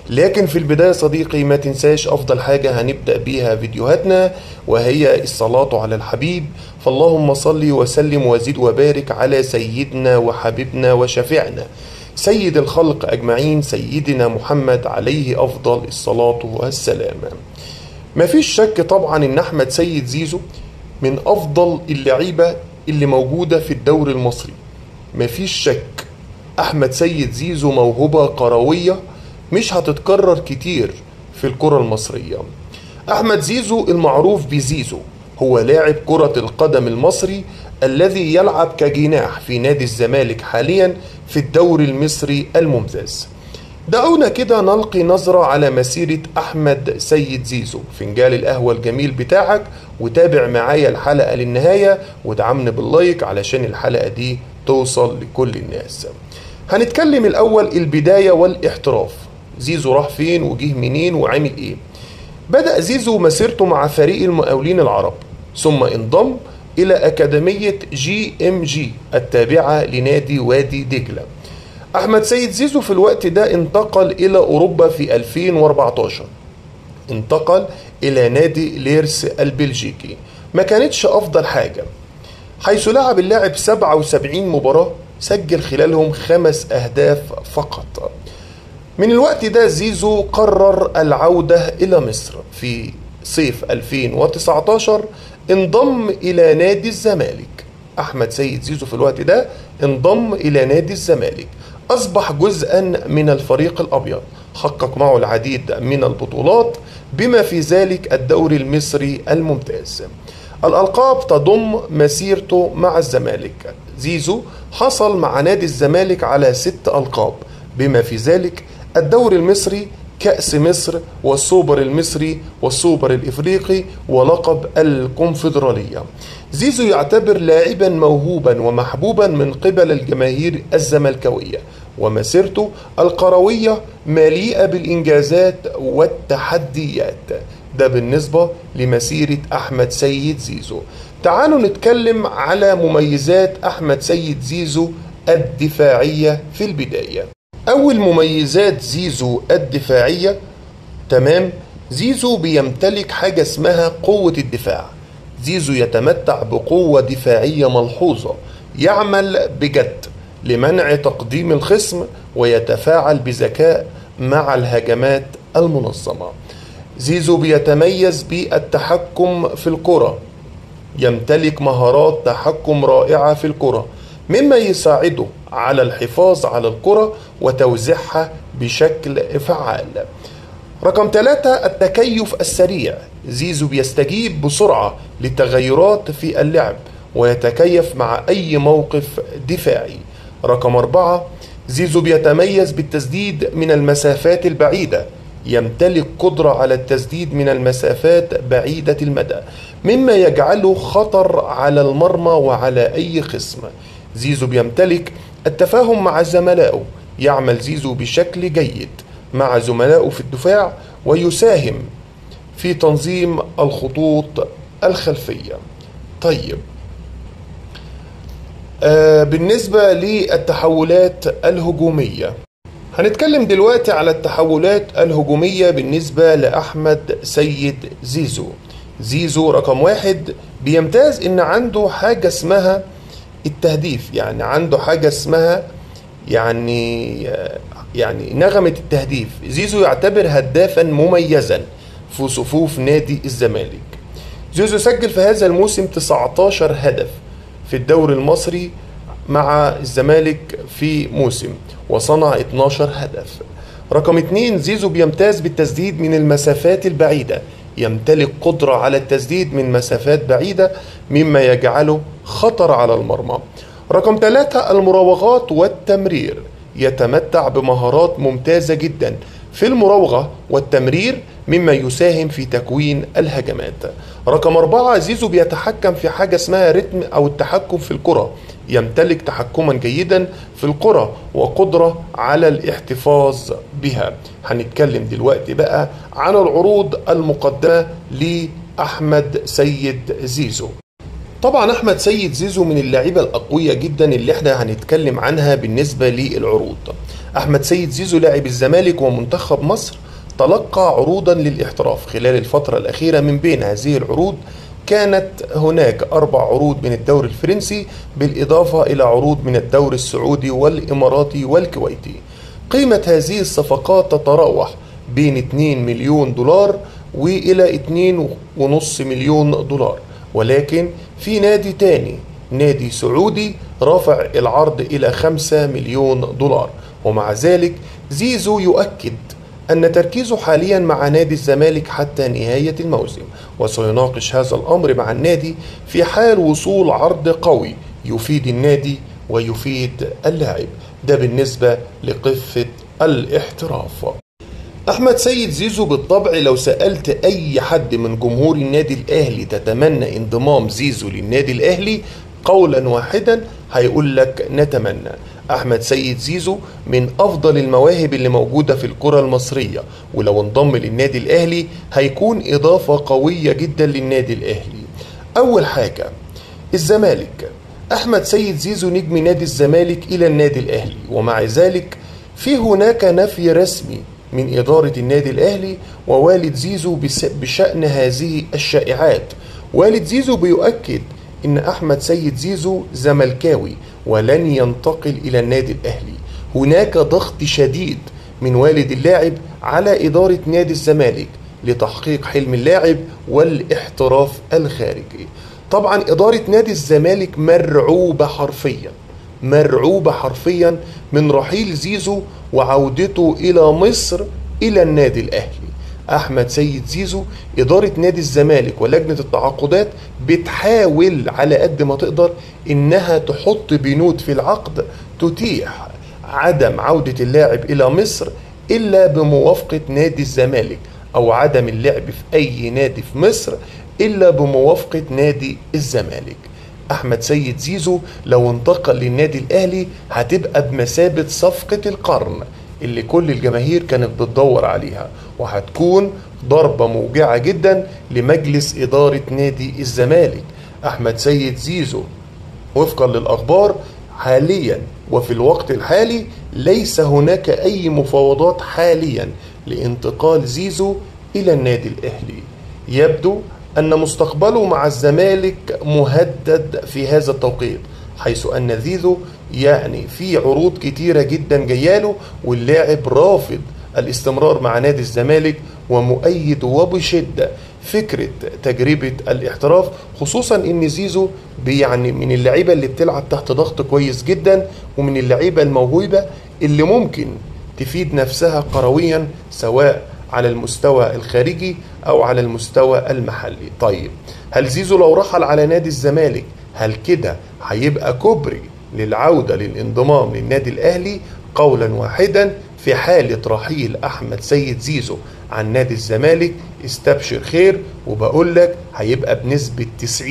لكن في البداية صديقي ما تنساش أفضل حاجة هنبدأ بيها فيديوهاتنا وهي الصلاة على الحبيب فاللهم صل وسلم وزد وبارك على سيدنا وحبيبنا وشفيعنا سيد الخلق أجمعين سيدنا محمد عليه أفضل الصلاة والسلام مفيش شك طبعا إن أحمد سيد زيزو من أفضل اللعيبة اللي موجودة في الدوري المصري مفيش شك أحمد سيد زيزو موهبة كروية مش هتتكرر كتير في الكرة المصرية أحمد زيزو المعروف بزيزو هو لاعب كرة القدم المصري الذي يلعب كجناح في نادي الزمالك حاليا في الدوري المصري الممتاز دعونا كده نلقي نظرة على مسيرة أحمد سيد زيزو فنجال القهوة الجميل بتاعك وتابع معايا الحلقة للنهاية ودعمني باللايك علشان الحلقة دي توصل لكل الناس هنتكلم الأول البداية والاحتراف زيزو راح فين وجه منين وعمل ايه بدأ زيزو مسيرته مع فريق المقاولين العرب ثم انضم إلى أكاديمية جي ام جي التابعة لنادي وادي دجلة أحمد سيد زيزو في الوقت ده انتقل إلى أوروبا في 2014 انتقل إلى نادي ليرس البلجيكي ما كانتش أفضل حاجة حيث لعب اللاعب 77 مباراة سجل خلالهم خمس أهداف فقط من الوقت ده زيزو قرر العودة إلى مصر في صيف 2019 انضم إلى نادي الزمالك أحمد سيد زيزو في الوقت ده انضم إلى نادي الزمالك أصبح جزءا من الفريق الأبيض حقق معه العديد من البطولات بما في ذلك الدوري المصري الممتاز الألقاب تضم مسيرته مع الزمالك زيزو حصل مع نادي الزمالك على ست ألقاب بما في ذلك الدوري المصري كأس مصر والسوبر المصري والسوبر الإفريقي ولقب الكونفدرالية زيزو يعتبر لاعبا موهوبا ومحبوبا من قبل الجماهير الزملكاوية ومسيرته القروية مليئة بالإنجازات والتحديات ده بالنسبة لمسيرة أحمد سيد زيزو تعالوا نتكلم على مميزات أحمد سيد زيزو الدفاعية في البداية أول مميزات زيزو الدفاعية تمام زيزو بيمتلك حاجة اسمها قوة الدفاع زيزو يتمتع بقوة دفاعية ملحوظة يعمل بجد لمنع تقديم الخصم ويتفاعل بذكاء مع الهجمات المنظمة زيزو بيتميز بالتحكم في الكرة يمتلك مهارات تحكم رائعة في الكرة مما يساعده على الحفاظ على الكرة وتوزيعها بشكل فعال رقم ثلاثة التكيف السريع زيزو بيستجيب بسرعة للتغيرات في اللعب ويتكيف مع أي موقف دفاعي رقم أربعة زيزو بيتميز بالتسديد من المسافات البعيدة يمتلك قدرة على التسديد من المسافات بعيدة المدى مما يجعله خطر على المرمى وعلى أي خصم زيزو بيمتلك التفاهم مع زملائه يعمل زيزو بشكل جيد مع زملائه في الدفاع ويساهم في تنظيم الخطوط الخلفية طيب آه بالنسبة للتحولات الهجومية هنتكلم دلوقتي على التحولات الهجومية بالنسبة لأحمد سيد زيزو زيزو رقم واحد بيمتاز إن عنده حاجة اسمها التهديف يعني عنده حاجة اسمها يعني يعني نغمة التهديف زيزو يعتبر هدافا مميزا في صفوف نادي الزمالك زيزو سجل في هذا الموسم 19 هدف في الدوري المصري مع الزمالك في موسم وصنع 12 هدف رقم اتنين زيزو بيمتاز بالتسديد من المسافات البعيدة يمتلك قدرة على التسديد من مسافات بعيدة مما يجعله خطر على المرمى رقم ثلاثة المراوغات والتمرير يتمتع بمهارات ممتازة جدا في المراوغة والتمرير مما يساهم في تكوين الهجمات رقم أربعة زيزو بيتحكم في حاجة اسمها رتم أو التحكم في الكرة يمتلك تحكما جيدا في الكرة وقدرة على الاحتفاظ بها هنتكلم دلوقتي بقى عن العروض المقدمة لأحمد سيد زيزو طبعا احمد سيد زيزو من اللعيبه الاقوياء جدا اللي احنا هنتكلم عنها بالنسبه للعروض أحمد سيد زيزو لاعب الزمالك ومنتخب مصر تلقى عروضا للاحتراف خلال الفترة الأخيرة من بين هذه العروض كانت هناك أربع عروض من الدوري الفرنسي بالإضافة إلى عروض من الدوري السعودي والإماراتي والكويتي قيمة هذه الصفقات تتراوح بين 2 مليون دولار وإلى 2.5 مليون دولار ولكن في نادي تاني نادي سعودي رافع العرض إلى 5 مليون دولار ومع ذلك زيزو يؤكد أن تركيزه حاليا مع نادي الزمالك حتى نهاية الموسم وسيناقش هذا الأمر مع النادي في حال وصول عرض قوي يفيد النادي ويفيد اللاعب ده بالنسبة لقفة الاحتراف أحمد سيد زيزو بالطبع لو سألت أي حد من جمهور النادي الأهلي تتمنى انضمام زيزو للنادي الأهلي قولا واحدا هيقول لك نتمنى أحمد سيد زيزو من أفضل المواهب اللي موجودة في الكرة المصرية ولو انضم للنادي الأهلي هيكون إضافة قوية جدا للنادي الأهلي أول حاجة الزمالك أحمد سيد زيزو نجم نادي الزمالك إلى النادي الأهلي ومع ذلك في هناك نفي رسمي من إدارة النادي الأهلي ووالد زيزو بشأن هذه الشائعات والد زيزو بيؤكد إن أحمد سيد زيزو زملكاوي ولن ينتقل إلى النادي الأهلي هناك ضغط شديد من والد اللاعب على إدارة نادي الزمالك لتحقيق حلم اللاعب والاحتراف الخارجي طبعا إدارة نادي الزمالك مرعوبة حرفيا مرعوبة حرفيا من رحيل زيزو وعودته إلى مصر إلى النادي الأهلي أحمد سيد زيزو إدارة نادي الزمالك ولجنة التعاقدات بتحاول على قد ما تقدر إنها تحط بنود في العقد تتيح عدم عودة اللاعب إلى مصر إلا بموافقة نادي الزمالك أو عدم اللعب في أي نادي في مصر إلا بموافقة نادي الزمالك أحمد سيد زيزو لو انتقل للنادي الأهلي هتبقى بمثابة صفقة القرن اللي كل الجماهير كانت بتدور عليها وهتكون ضربة موجعة جدا لمجلس إدارة نادي الزمالك أحمد سيد زيزو وفقا للأخبار حاليا وفي الوقت الحالي ليس هناك أي مفاوضات حاليا لانتقال زيزو إلى النادي الأهلي يبدو أن مستقبله مع الزمالك مهدد في هذا التوقيت حيث أن زيزو يعني في عروض كتيرة جدا جياله واللاعب رافض الاستمرار مع نادي الزمالك ومؤيد وبشدة فكرة تجربة الاحتراف خصوصا ان زيزو يعني من اللعيبة اللي بتلعب تحت ضغط كويس جدا ومن اللعيبة الموهوبة اللي ممكن تفيد نفسها كرويا سواء على المستوى الخارجي او على المستوى المحلي طيب هل زيزو لو رحل على نادي الزمالك هل كده هيبقى كوبري للعودة للانضمام للنادي الأهلي قولا واحدا في حالة رحيل أحمد سيد زيزو عن نادي الزمالك استبشر خير وبقول لك هيبقى بنسبة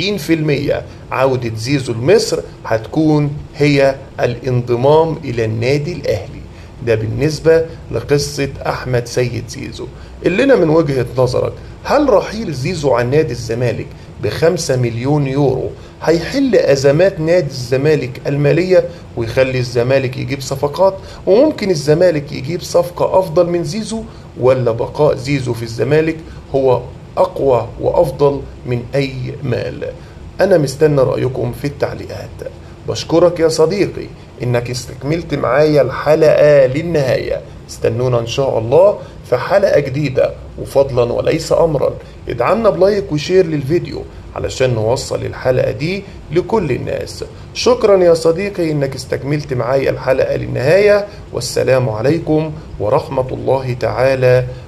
90% عودة زيزو لمصر هتكون هي الانضمام إلى النادي الأهلي ده بالنسبة لقصة أحمد سيد زيزو اللي لنا من وجهة نظرك هل رحيل زيزو عن نادي الزمالك بخمسة مليون يورو هيحل أزمات نادي الزمالك المالية ويخلي الزمالك يجيب صفقات وممكن الزمالك يجيب صفقة أفضل من زيزو ولا بقاء زيزو في الزمالك هو أقوى وأفضل من أي مال أنا مستنى رأيكم في التعليقات بشكرك يا صديقي إنك استكملت معايا الحلقة للنهاية استنونا إن شاء الله في حلقة جديدة وفضلا وليس أمرا ادعمنا بلايك وشير للفيديو علشان نوصل الحلقة دي لكل الناس شكرا يا صديقي انك استكملت معايا الحلقة للنهاية والسلام عليكم ورحمة الله تعالى